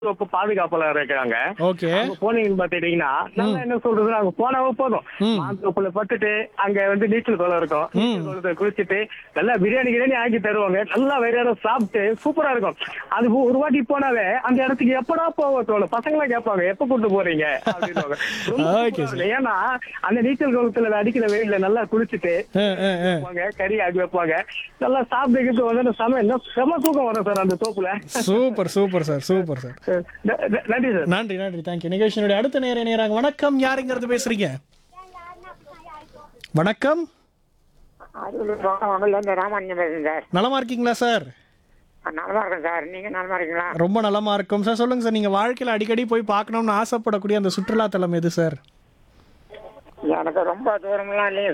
தோப்பு பாதுகாப்பாளர் இருக்காங்க ஓகே அங்க போனீங்கன்னு பாத்துட்டீங்கன்னா நல்லா என்ன சொல்றது அங்க போனாவே போதும் ம். மாந்தோப்புல பட்டுட்டு அங்க வந்து நீச்சல் குளம் இருக்கும் நீச்சல் குளத்தை குளிச்சுட்டு நல்லா பிரியாணி கிரியாணி ஆக்கி தருவாங்க நல்லா வேற யாரும் சாப்பிட்டு சூப்பரா இருக்கும் அது ஒரு வாட்டி போனாவே அந்த இடத்துக்கு எப்படா போக தோணும் பசங்களா கேட்பாங்க எப்ப கூட்டு போறீங்க அப்படின்னுவாங்க ரொம்ப Okay, சூப்பரா இருக்கும். ஏன்னா அந்த நீச்சல் குளத்துல அடிக்கிற வெயில்ல நல்லா குளிச்சுட்டு ஆ, ஆ, ஆ. வைப்பாங்க கறி ஆக்கி வைப்பாங்க நல்லா சாப்பிட்டு வந்து செம என்ன செம தூக்கம் வரும் சார் அந்த தோப்புல super super sir super sir ந- ந- நன்றி சார் நன்றி நன்றி தேங்க்யூ நிகழ்ச்சியினுடைய அடுத்த நேர நேராங்க வணக்கம் யாருங்கிறது பேசுறீங்க வணக்கம் அரியலூர் மாவட்டம்லேருந்து ராமானுஜம் பேசுறேன் சார் நலமா இருக்கீங்களா சார் நான் நலமா இருக்கேன் சார் நீங்க நலமா இருக்கீங்களா ரொம்ப நலமா இருக்கும் சார் சொல்லுங்க சார் நீங்க வாழ்க்கையில அடிக்கடி போய் பார்க்கணும்னு ஆசைப்படக்கூடிய அந்த சுற்றுலா தலம் எது சார் எனக்கு ரொம்ப தூரம்லாம் இல்லையே